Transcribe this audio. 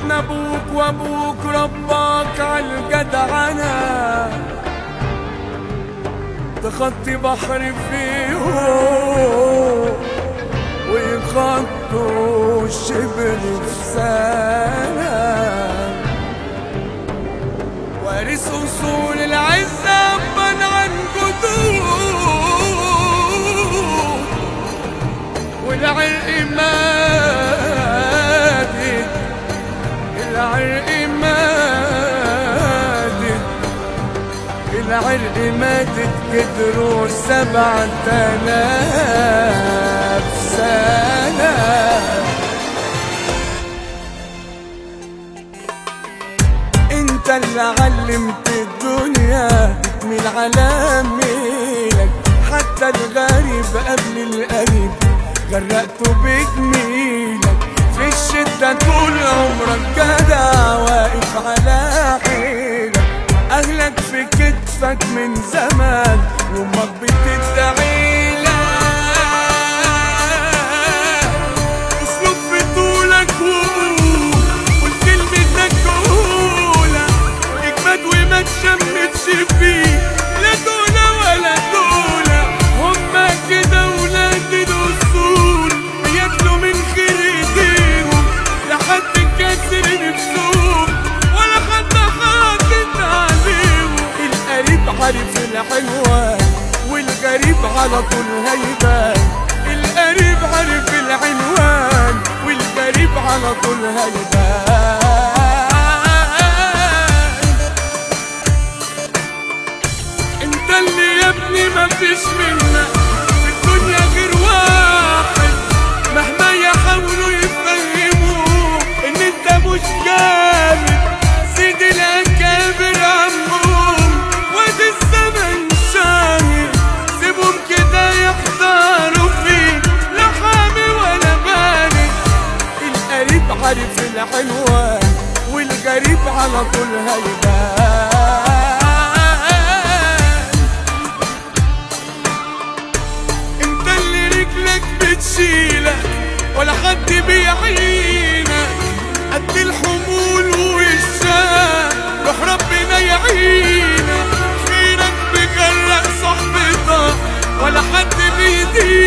ربنا ابوك وابوك رباك عالجدعنة تخطي بحر فيهم ويخطوا الشبر في سنة وارث أصول العزة من عن جدود والعرق مادد العرق مادد العرق مادد قدروا سبعة آلاف سنة انت اللي علمت الدنيا تميل على ميلك حتى الغريب قبل القريب غرقته بجميلك في الشدة طول عمرك جدع واقف على حيلك أهلك في كتفك من زمان وأمك بتدعي لك اسلوب في طولك وقول والكلمتك تقولها اجمد وما تشمتش فيه لا دولة ولا دولة هما كده ولاد الاصول بياكلوا من خير ايديهم لحد كسر نفسهم ولا حد حاطط عليهم القريب عارف الحلوة والغريب على طول هيبان القريب عارف العنوان والغريب على طول هيبان انت اللي يا ابني مفيش منك في الدنيا غير واحد مهما يحاولوا يفهموك ان انت مش جامد سيد الاكابر عمهم وادي الزمن شاهد سيبهم كده يحضروا فيك لا حامي ولا بارد القريب عارف الحلوان والغريب على طول هيبان انت اللي رجلك بتشيلك ولا حد بيعينك قد الحمول والشام روح ربنا يعينك خيرك بيغرق صحبتك ولا حد بيدينك